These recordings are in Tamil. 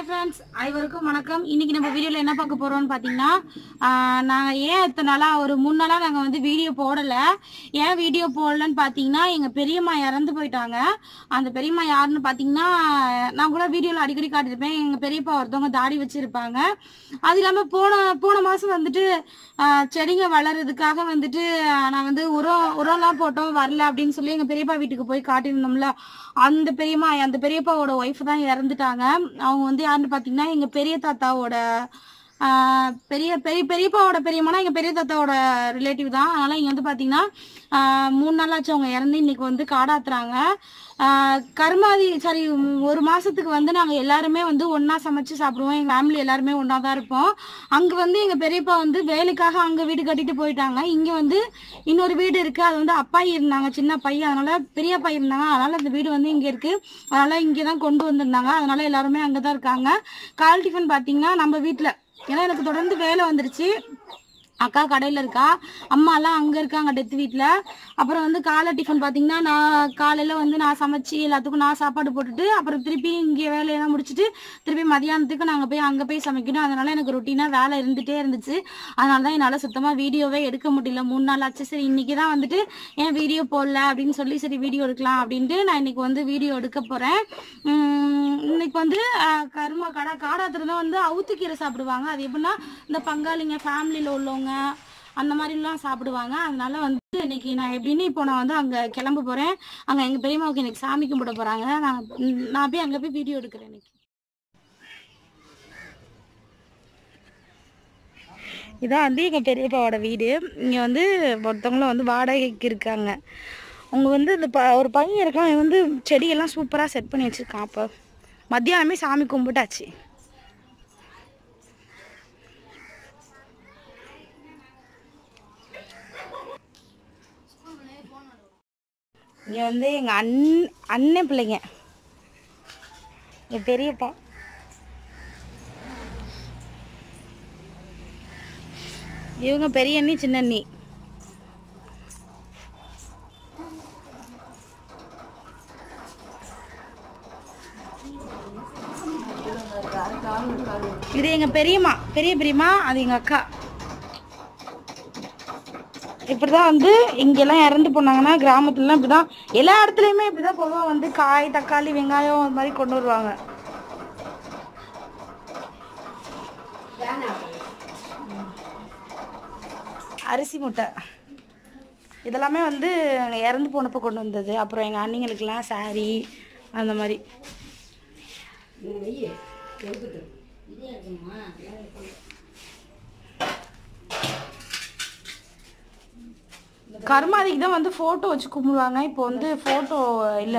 ஃப்ரெண்ட்ஸ் அனைவருக்கும் வணக்கம் இன்னைக்கு நம்ம வீடியோல என்ன பார்க்க போறோம்னு பார்த்தீங்கன்னா ஆஹ், நாங்க ஏன் இத்தனை நாளா ஒரு மூணு நாளா நாங்க வந்து வீடியோ போடல ஏன் வீடியோ போடலன்னு பார்த்தீங்கன்னா எங்க பெரியம்மா இறந்து போயிட்டாங்க அந்த பெரியம்மா யாருன்னு பார்த்தீங்கன்னா நான் கூட வீடியோல அடிக்கடி காட்டியிருப்பேன் எங்க பெரியப்பா ஒருத்தவங்க தாடி வச்சிருப்பாங்க அது இல்லாம போன போன மாசம் வந்துட்டு ஆஹ், செடிங்க வளர்றதுக்காக வந்துட்டு ஆஹ், நான் வந்து உரம் உரம்லாம் போட்டோம் வரல அப்படின்னு சொல்லி எங்க பெரியப்பா வீட்டுக்கு போய் காட்டியிருந்தோம்ல அந்த பெரியம்மா அந்த பெரியப்பாவோட ஒய்ஃப் தான் இறந்துட்டாங்க அவங்க வந்து யாருன்னு பார்த்தீங்கன்னா எங்க பெரிய தாத்தாவோட ஆஹ், பெரிய பெரிய பெரியப்பாவோட பெரியம்மானா எங்க பெரிய தாத்தாவோட ரிலேட்டிவ் தான் அதனால இங்க வந்து பாத்தீங்கன்னா ஆஹ், மூணு நாளாச்சு அவங்க இறந்து இன்னைக்கு வந்து காடாத்துறாங்க ஆஹ், கருமாதி சாரி ஒரு மாசத்துக்கு வந்து நாங்க எல்லாருமே வந்து ஒண்ணா சமைச்சு சாப்பிடுவோம் எங்க ஃபேமிலி எல்லாருமே ஒண்ணா தான் இருப்போம் அங்க வந்து எங்க பெரியப்பா வந்து வேலைக்காக அங்க வீடு கட்டிட்டு போயிட்டாங்க இங்க வந்து இன்னொரு வீடு இருக்கு அது வந்து அப்பாயி இருந்தாங்க சின்ன பையன் அதனால பெரிய பையன் இருந்தாங்க அதனால அந்த வீடு வந்து இங்க இருக்கு அதனால இங்கே தான் கொண்டு வந்திருந்தாங்க அதனால எல்லாருமே அங்கதான் இருக்காங்க கால் டிஃபன் பாத்தீங்கன்னா நம்ம வீட்ல ஏன்னா எனக்கு தொடர்ந்து வேலை வந்துருச்சு அக்கா கடையில் இருக்கா அம்மாலாம் அங்கே இருக்காங்க டெத் வீட்டில் அப்புறம் வந்து காலை டிஃபன் பார்த்தீங்கன்னா நான் காலையில் வந்து நான் சமைச்சு எல்லாத்துக்கும் நான் சாப்பாடு போட்டுட்டு அப்புறம் திருப்பி இங்கே வேலையெல்லாம் முடிச்சுட்டு திருப்பி மதியானத்துக்கு நாங்கள் போய் அங்கே போய் சமைக்கணும் அதனால எனக்கு ரொட்டீனாக வேலை இருந்துகிட்டே இருந்துச்சு அதனால தான் என்னால் சுத்தமாக வீடியோவே எடுக்க முடியல மூணு நாள் ஆச்சு சரி இன்னைக்கு தான் வந்துட்டு ஏன் வீடியோ போடல அப்படின்னு சொல்லி சரி வீடியோ எடுக்கலாம் அப்படின்ட்டு நான் இன்னைக்கு வந்து வீடியோ எடுக்க போகிறேன் இன்னைக்கு வந்து ஆஹ், கருமா கடை காடாத்துல தான் வந்து அவுத்துக்கீரை சாப்பிடுவாங்க அது எப்படின்னா இந்த பங்காளிங்க ஃபேமிலியில் உள்ளவங்க அந்த மாதிரிலாம் சாப்பிடுவாங்க அதனால வந்து இன்னைக்கு நான் எப்படின்னு இப்போ நான் வந்து அங்கே கிளம்ப போகிறேன் அங்கே எங்கள் பெரியம்மாவுக்கு இன்னைக்கு சாமி கும்பிட போகிறாங்க நான் நான் போய் அங்கே போய் வீடியோ எடுக்கிறேன் இன்னைக்கு இதான் வந்து எங்கள் பெரியப்பாவோட வீடு இங்கே வந்து ஒருத்தவங்களும் வந்து வாடகைக்கு இருக்காங்க அவங்க வந்து இந்த ப ஒரு பையன் இருக்கான் அவன் வந்து செடியெல்லாம் சூப்பராக செட் பண்ணி வச்சுருக்கான் அப்போ மத்தியானமே சாமி கும்பிட்டாச்சு இங்கே வந்து எங்கள் அண் அண்ணன் பிள்ளைங்க என் பெரியப்பா இவங்க பெரிய அண்ணி சின்ன அண்ணி இது எங்க பெரியம்மா பெரிய பெரியம்மா அது எங்க அக்கா இப்படிதான் வந்து இங்கெல்லாம் இறந்து போனாங்கன்னா கிராமத்துலலாம் இப்படிதான் எல்லா இடத்துலயுமே இப்படிதான் பொதுவாக வந்து காய் தக்காளி வெங்காயம் அது மாதிரி கொண்டு வருவாங்க அரிசி முட்டை இதெல்லாமே வந்து அங்க இறந்து போனப்போ கொண்டு வந்தது அப்புறம் எங்கள் அண்ணிங்களுக்கெல்லாம் saree அந்த மாதிரி கருமாதிக்கு தான் வந்து ஃபோட்டோ வச்சு கும்பிடுவாங்க இப்போ வந்து ஃபோட்டோ இல்லை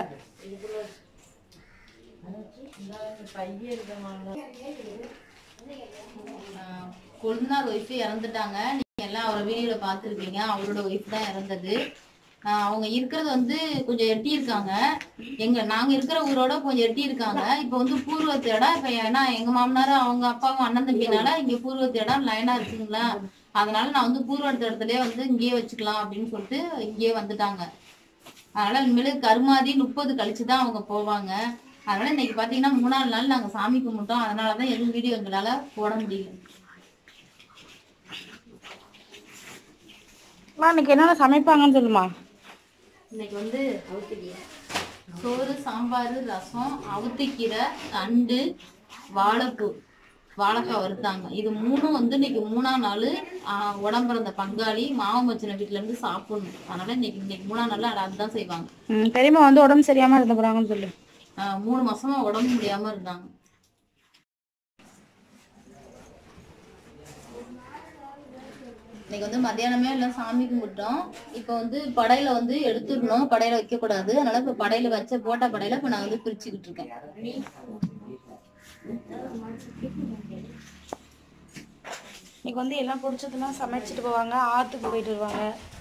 கொழுந்தார் ஒய்ஃப் இறந்துட்டாங்க நீங்க எல்லாம் அவரை வீடியோல பார்த்துருப்பீங்க அவரோட ஒய்ஃப் தான் இறந்தது ஆஹ் அவங்க இருக்கிறது வந்து கொஞ்சம் எட்டி இருக்காங்க எங்க நாங்க இருக்கிற ஊரோட கொஞ்சம் எட்டி இருக்காங்க இப்போ வந்து பூர்வத்து இடம் இப்ப ஏன்னா எங்க மாமனார் அவங்க அப்பாவும் அண்ணன் தம்பினால இங்க பூர்வத்து இடம் லைனா இருக்குங்களா அதனால நான் வந்து பூர்வத்து இடத்துலயே வந்து இங்கேயே வச்சுக்கலாம் அப்படின்னு சொல்லிட்டு இங்கேயே வந்துட்டாங்க அதனால இனிமேல் கருமாதி முப்பது கழிச்சு தான் அவங்க போவாங்க அதனால இன்னைக்கு பாத்தீங்கன்னா மூணாவது நாள் நாங்க சாமி கும்பிட்டோம் அதனாலதான் எதுவும் வீடியோ எங்களால போட முடியல அம்மா, இன்னைக்கு என்னென்ன சமைப்பாங்கன்னு சொல்லுமா இன்னைக்கு வந்து சோறு சாம்பார் ரசம் அவுத்திக்கீரை தண்டு வாழைப்பூ வாழைக்காய் வறுத்தாங்க இது மூணும் வந்து இன்னைக்கு மூணாம் நாள் உடம்பிறந்த பங்காளி மாவன் வச்சின வீட்டுல இருந்து சாப்பிடணும் அதனால இன்னைக்கு இன்னைக்கு மூணாம் நாள் அதுதான் செய்வாங்க ம், பெரியம்மா வந்து உடம்பு சரியாம இருந்த போறாங்கன்னு சொல்லு ஆஹ் மூணு மாசமா உடம்பு முடியாம இருந்தாங்க இன்னைக்கு வந்து மத்தியானமே எல்லாம் சாமி கும்பிட்டோம் இப்போ வந்து படையில வந்து எடுத்துடணும் படையில வைக்க கூடாது அதனால இப்ப படையில வச்ச போட்ட படையில இப்ப நான் வந்து பிரிச்சுக்கிட்டு இருக்கேன் இன்னைக்கு வந்து எல்லாம் பிடிச்சதெல்லாம் சமைச்சிட்டு போவாங்க ஆற்றுக்கு போயிட்டு வருவாங்க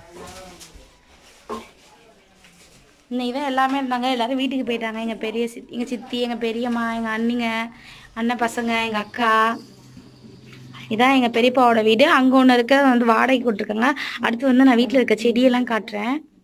இன்னைக்கு தான் எல்லாமே இருந்தாங்க எல்லாரும் வீட்டுக்கு போயிட்டாங்க எங்கள் பெரிய சித்தி எங்கள் சித்தி எங்கள் பெரியம்மா எங்கள் அண்ணிங்க அண்ணன் பசங்க எங்கள் அக்கா இதான் எங்கள் பெரியப்பாவோட வீடு அங்கே ஒன்று இருக்க வந்து வாடகைக்கு விட்டுருக்காங்க அடுத்து வந்து நான் வீட்டில் இருக்க செடியெல்லாம் காட்டுறேன்